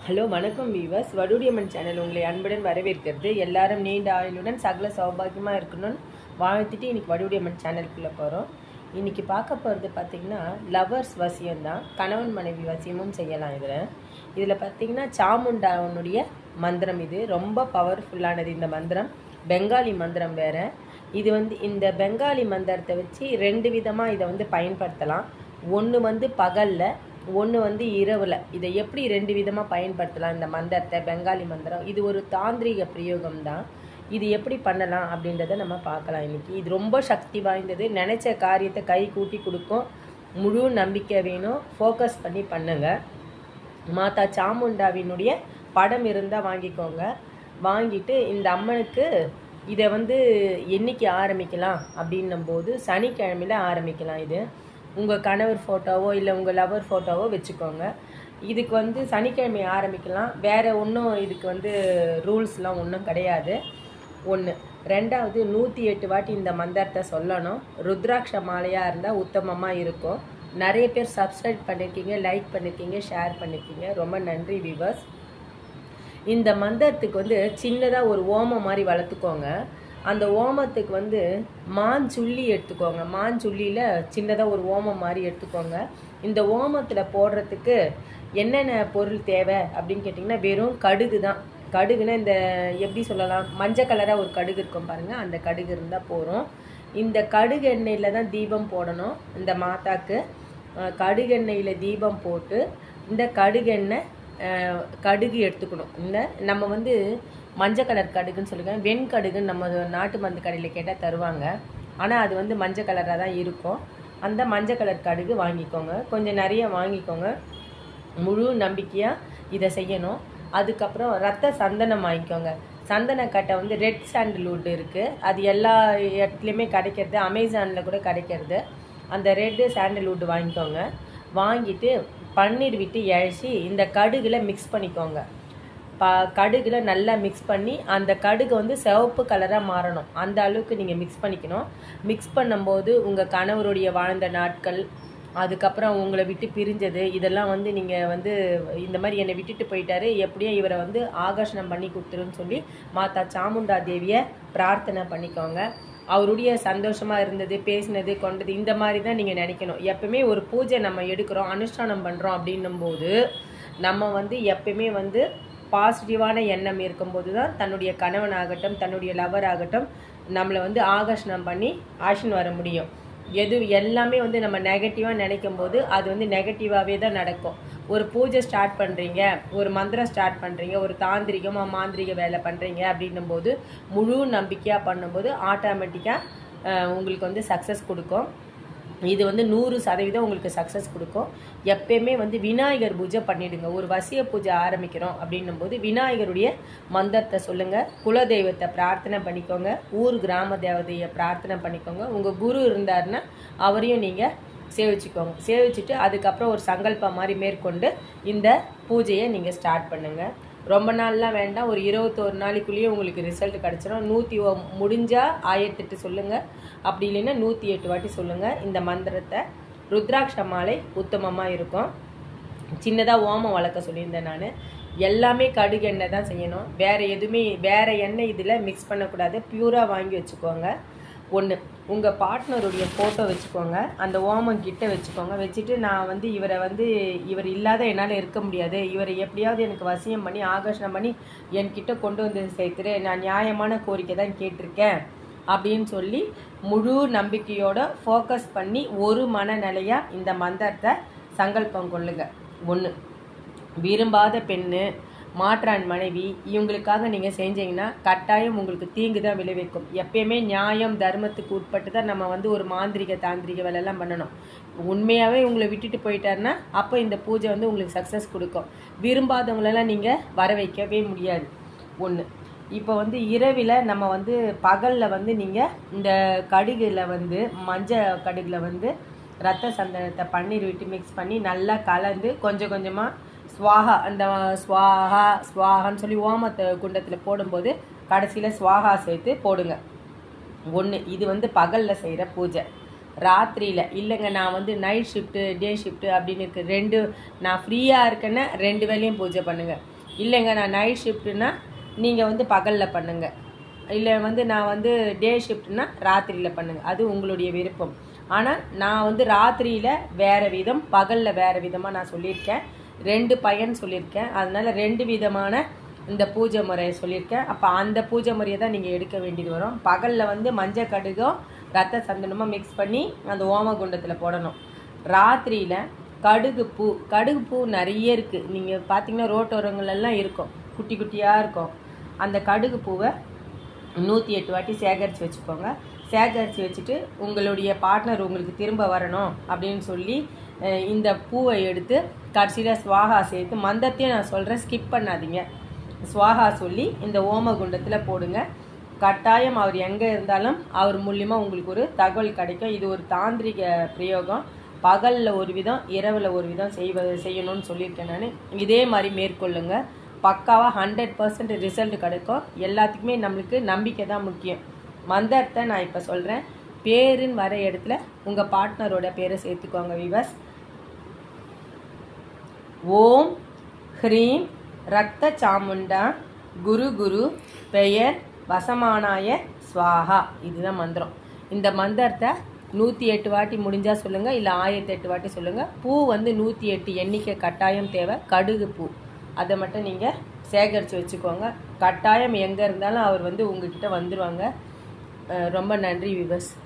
hello வணக்கம் viewers வடுடியம்மன் channel உங்களை அன்புடன் வரவேற்கிறது எல்லாரும் நீண்ட ஆயுளுடன் சகல சௌபாகியமாக இருக்கணும்னு வாழ்த்துட்டு இன்னைக்கு வடுடியம்மன் சேனலுக்குள்ளே போகிறோம் இன்னைக்கு பார்க்க போகிறது பார்த்திங்கன்னா லவர்ஸ் வசியம் தான் கணவன் மனைவி வசியமும் செய்யலாம் இதில் இதில் பார்த்திங்கன்னா சாமுண்டாவனுடைய மந்திரம் இது ரொம்ப பவர்ஃபுல்லானது இந்த மந்திரம் பெங்காலி மந்திரம் வேறு இது வந்து இந்த பெங்காலி மந்திரத்தை வச்சு ரெண்டு விதமாக இதை வந்து பயன்படுத்தலாம் ஒன்று வந்து பகலில் ஒன்று வந்து இரவில் இதை எப்படி ரெண்டு விதமாக பயன்படுத்தலாம் இந்த மந்திரத்தை பெங்காலி மந்திரம் இது ஒரு தாந்திரிக பிரயோகம் தான் இது எப்படி பண்ணலாம் அப்படின்றத நம்ம பார்க்கலாம் இன்னைக்கு இது ரொம்ப சக்தி வாய்ந்தது நினச்ச காரியத்தை கை கூட்டி கொடுக்கும் முழு நம்பிக்கை வேணும் ஃபோக்கஸ் பண்ணி பண்ணுங்க மாதா சாமுண்டாவினுடைய படம் இருந்தால் வாங்கிக்கோங்க வாங்கிட்டு இந்த அம்மனுக்கு இதை வந்து என்னைக்கு ஆரம்பிக்கலாம் அப்படின்னும் போது சனிக்கிழமையில் ஆரம்பிக்கலாம் இது உங்கள் கணவர் ஃபோட்டோவோ இல்லை உங்கள் லவர் ஃபோட்டோவோ வச்சுக்கோங்க இதுக்கு வந்து சனிக்கிழமை ஆரம்பிக்கலாம் வேறு ஒன்றும் இதுக்கு வந்து ரூல்ஸ்லாம் ஒன்றும் கிடையாது ஒன்று ரெண்டாவது நூற்றி எட்டு வாட்டி இந்த மந்திரத்தை சொல்லணும் ருத்ராட்ச மாலையாக இருந்தால் உத்தமமாக இருக்கும் நிறைய பேர் சப்ஸ்கிரைப் பண்ணியிருக்கீங்க லைக் பண்ணியிருக்கீங்க ஷேர் பண்ணியிருக்கீங்க ரொம்ப நன்றி விவர்ஸ் இந்த மந்திரத்துக்கு வந்து சின்னதாக ஒரு ஓமம் மாதிரி வளர்த்துக்கோங்க அந்த ஓமத்துக்கு வந்து மாஞ்சுள்ளி எடுத்துக்கோங்க மாஞ்சுள்ளியில் சின்னதாக ஒரு ஓமம் மாதிரி எடுத்துக்கோங்க இந்த ஓமத்தில் போடுறதுக்கு என்னென்ன பொருள் தேவை அப்படின்னு கேட்டிங்கன்னா வெறும் கடுகு தான் கடுகுனா இந்த எப்படி சொல்லலாம் மஞ்சள் கலராக ஒரு கடுகு இருக்கும் பாருங்கள் அந்த கடுகு இருந்தால் போகிறோம் இந்த கடுகு எண்ணெயில் தான் தீபம் போடணும் இந்த மாதாக்கு அஹ், கடுகு எண்ணெயில் தீபம் போட்டு இந்த கடுகு எண்ணெய் அஹ், கடுகு எடுத்துக்கணும் இந்த நம்ம வந்து மஞ்சள் கலர் கடுகுன்னு சொல்லுவேன் வெண்கடுகுன்னு நம்ம நாட்டு மருந்து கடையில் கேட்டால் தருவாங்க ஆனால் அது வந்து மஞ்சள் கலராக தான் இருக்கும் அந்த மஞ்சள் கலர் கடுகு வாங்கிக்கோங்க கொஞ்சம் நிறைய வாங்கிக்கோங்க முழு நம்பிக்கையாக இதை செய்யணும் அதுக்கப்புறம் ரத்த சந்தனம் வாங்கிக்கோங்க சந்தனக்கட்டை வந்து ரெட் சாண்டல்வுட் இருக்குது அது எல்லா இடத்துலையுமே கிடைக்கிறது அமேசானில் கூட கிடைக்கிறது அந்த ரெட்டு சாண்டல்வுட் வாங்கிக்கோங்க வாங்கிட்டு பன்னீர் விட்டு இழைச்சி இந்த கடுகுல மிக்ஸ் பண்ணிக்கோங்க ப கடுகுல நல்லா மிக்ஸ் பண்ணி அந்த கடுகு வந்து சிவப்பு கலராக மாறணும் அந்த அளவுக்கு நீங்கள் மிக்ஸ் பண்ணிக்கணும் மிக்ஸ் பண்ணும்போது உங்கள் கணவருடைய வாழ்ந்த நாட்கள் அதுக்கப்புறம் உங்களை விட்டு பிரிஞ்சது இதெல்லாம் வந்து நீங்கள் வந்து இந்த மாதிரி என்னை விட்டுட்டு போயிட்டாரு எப்படியும் இவரை வந்து ஆகர்ஷணம் பண்ணி கொடுத்துருன்னு சொல்லி மாதா சாமுண்டா தேவியை பிரார்த்தனை பண்ணிக்கோங்க அவருடைய சந்தோஷமாக இருந்தது பேசினது கொண்டது இந்த மாதிரி தான் நீங்கள் நினைக்கணும் எப்பவுமே ஒரு பூஜை நம்ம எடுக்கிறோம் அனுஷ்டானம் பண்ணுறோம் அப்படின்னும் போது நம்ம வந்து எப்பயுமே வந்து பாசிட்டிவான எண்ணம் இருக்கும்போது தான் தன்னுடைய கணவன் ஆகட்டும் தன்னுடைய லவர் ஆகட்டும் நம்மளை வந்து ஆகர்ஷணம் பண்ணி ஆஷன் வர முடியும் எது எல்லாமே வந்து நம்ம நெகட்டிவாக நினைக்கும் போது அது வந்து நெகட்டிவாகவே தான் நடக்கும் ஒரு பூஜை ஸ்டார்ட் பண்ணுறீங்க ஒரு மந்திரம் ஸ்டார்ட் பண்ணுறீங்க ஒரு தாந்திரிகமாக மாந்திரிக வேலை பண்ணுறீங்க அப்படின்னும் போது முழு நம்பிக்கையாக பண்ணும்போது ஆட்டோமேட்டிக்காக உங்களுக்கு வந்து சக்ஸஸ் கொடுக்கும் இது வந்து நூறு சதவீதம் உங்களுக்கு சக்ஸஸ் கொடுக்கும் எப்பயுமே வந்து விநாயகர் பூஜை பண்ணிடுங்க ஒரு வசிய பூஜை ஆரம்பிக்கிறோம் அப்படின்னும் போது விநாயகருடைய மந்திரத்தை சொல்லுங்க குலதெய்வத்தை பிரார்த்தனை பண்ணிக்கோங்க ஊர் கிராம தேவதையை பிரார்த்தனை பண்ணிக்கோங்க உங்க குரு இருந்தாருன்னா அவரையும் நீங்க சேவிச்சுக்கோங்க சேவிச்சுட்டு அதுக்கப்புறம் ஒரு சங்கல்பம் மாதிரி மேற்கொண்டு இந்த பூஜையை நீங்க ஸ்டார்ட் பண்ணுங்க ரொம்ப நாள்லாம் வேண்டாம் ஒரு இருபத்தோரு நாளைக்குள்ளேயே உங்களுக்கு ரிசல்ட் கிடச்சிரும் நூற்றி முடிஞ்சால் ஆயிரத்தெட்டு சொல்லுங்கள் அப்படி இல்லைன்னா நூற்றி எட்டு வாட்டி சொல்லுங்கள் இந்த மந்திரத்தை ருத்ராட்ச மாலை உத்தமமாக இருக்கும் சின்னதாக ஓமம் வளர்க்க சொல்லியிருந்தேன் நான் எல்லாமே கடுகு எண்ணெய் தான் செய்யணும் வேறு எதுவுமே வேறு எண்ணெய் இதில் மிக்ஸ் பண்ணக்கூடாது பியூராக வாங்கி வச்சுக்கோங்க ஒன்று உங்கள் பார்ட்னருடைய ஃபோட்டோ வச்சுக்கோங்க அந்த ஓமம் கிட்ட வச்சுக்கோங்க வச்சுட்டு நான் வந்து இவரை வந்து இவர் இல்லாத என்னால் இருக்க முடியாது இவரை எப்படியாவது எனக்கு வசியம் பண்ணி ஆகர்ஷணம் பண்ணி என்கிட்ட கொண்டு வந்து சேர்த்துரு நான் நியாயமான கோரிக்கை தான் கேட்டிருக்கேன் அப்படின்னு சொல்லி முழு நம்பிக்கையோட ஃபோக்கஸ் பண்ணி ஒரு மனநிலையாக இந்த மந்திரத்தை சங்கல்பம் கொள்ளுங்க ஒன்று விரும்பாத பெண்ணு மாற்றான் மனைவி இவங்களுக்காக நீங்கள் செஞ்சீங்கன்னா கட்டாயம் உங்களுக்கு தீங்கு தான் விளைவிக்கும் எப்பயுமே நியாயம் தர்மத்துக்கு உட்பட்டு தான் நம்ம வந்து ஒரு மாந்திரிக தாந்திரிக வேலையெல்லாம் பண்ணணும் உண்மையாகவே உங்களை விட்டுட்டு போயிட்டாருன்னா அப்போ இந்த பூஜை வந்து உங்களுக்கு சக்ஸஸ் கொடுக்கும் விரும்பாதவங்களெல்லாம் நீங்கள் வர வைக்கவே முடியாது ஒன்று இப்போ வந்து இரவில் நம்ம வந்து பகலில் வந்து நீங்கள் இந்த கடுகுல வந்து மஞ்சள் கடுகுல வந்து ரத்த சந்தனத்தை பன்னீர் விட்டு மிக்ஸ் பண்ணி நல்லா கலந்து கொஞ்சம் கொஞ்சமாக ஸ்வாஹா அந்த ஸ்வாஹா ஸ்வாஹான்னு சொல்லி ஓமத்தை குண்டத்தில் போடும்போது கடைசியில் ஸ்வாஹா சேர்த்து போடுங்க ஒன்று இது வந்து பகலில் செய்கிற பூஜை ராத்திரியில் இல்லைங்க நான் வந்து நைட் ஷிஃப்ட்டு டே ஷிஃப்ட்டு அப்படின்னு இருக்கு ரெண்டு நான் ஃப்ரீயாக இருக்கேன்னா ரெண்டு வேலையும் பூஜை பண்ணுங்கள் இல்லைங்க நான் நைட் ஷிஃப்ட்டுனா நீங்கள் வந்து பகலில் பண்ணுங்கள் இல்லை வந்து நான் வந்து டே ஷிஃப்ட்னா ராத்திரியில் பண்ணுங்கள் அது உங்களுடைய விருப்பம் ஆனால் நான் வந்து ராத்திரியில் வேறு விதம் பகலில் வேறு விதமாக நான் சொல்லியிருக்கேன் ரெண்டு பயன் சொல்லியிருக்கேன் அதனால ரெண்டு விதமான இந்த பூஜை முறையை சொல்லியிருக்கேன் அப்போ அந்த பூஜை முறையை தான் நீங்கள் எடுக்க வேண்டியது வரும் பகலில் வந்து மஞ்சள் கடுகும் ரத்த சந்தனமும் மிக்ஸ் பண்ணி அந்த ஓமகுண்டத்தில் போடணும் ராத்திரியில் கடுகு பூ கடுகு பூ நிறைய இருக்குது நீங்கள் பார்த்தீங்கன்னா ரோட்டோரங்களெல்லாம் இருக்கும் குட்டி குட்டியாக இருக்கும் அந்த கடுகு பூவை நூற்றி எட்டு வாட்டி சேகரித்து வச்சுக்கோங்க சேகரித்து வச்சுட்டு உங்களுடைய பார்ட்னர் உங்களுக்கு திரும்ப வரணும் அப்படின்னு சொல்லி அஹ், இந்த பூவை எடுத்து கடைசியில் ஸ்வாகா சேர்த்து மந்தத்தையும் நான் சொல்கிறேன் ஸ்கிப் பண்ணாதீங்க ஸ்வாகா சொல்லி இந்த ஓமகுண்டத்தில் போடுங்க கட்டாயம் அவர் எங்கே இருந்தாலும் அவர் மூலியமாக உங்களுக்கு ஒரு தகவல் கிடைக்கும் இது ஒரு தாந்திரிக பிரயோகம் பகலில் ஒரு விதம் இரவில் ஒரு விதம் செய்வ செய்யணும்னு சொல்லியிருக்கேன் நான் இதே மாதிரி மேற்கொள்ளுங்க பக்காவாக ஹண்ட்ரட் பர்சன்ட் ரிசல்ட் கிடைக்கும் எல்லாத்துக்குமே நம்மளுக்கு நம்பிக்கை தான் முக்கியம் மந்திரத்தை நான் இப்போ சொல்கிறேன் பேருன்னு வர இடத்துல உங்கள் பார்ட்னரோட பேரை சேர்த்துக்கோங்க விவஸ் ஓம் ஹ்ரீம் ரத்த சாமுண்டா குரு குரு பெயர் வசமானாய ஸ்வாஹா இதுதான் மந்திரம் இந்த மந்திரத்தை நூற்றி எட்டு வாட்டி முடிஞ்சால் சொல்லுங்கள் இல்லை ஆயிரத்தி எட்டு வாட்டி சொல்லுங்கள் பூ வந்து நூற்றி எட்டு எண்ணிக்கை கட்டாயம் தேவை கடுகு பூ அதை மட்டும் நீங்கள் சேகரித்து வச்சுக்கோங்க கட்டாயம் எங்கே இருந்தாலும் அவர் வந்து உங்ககிட்ட வந்துடுவாங்க அஹ் ரொம்ப நன்றி விவஸ்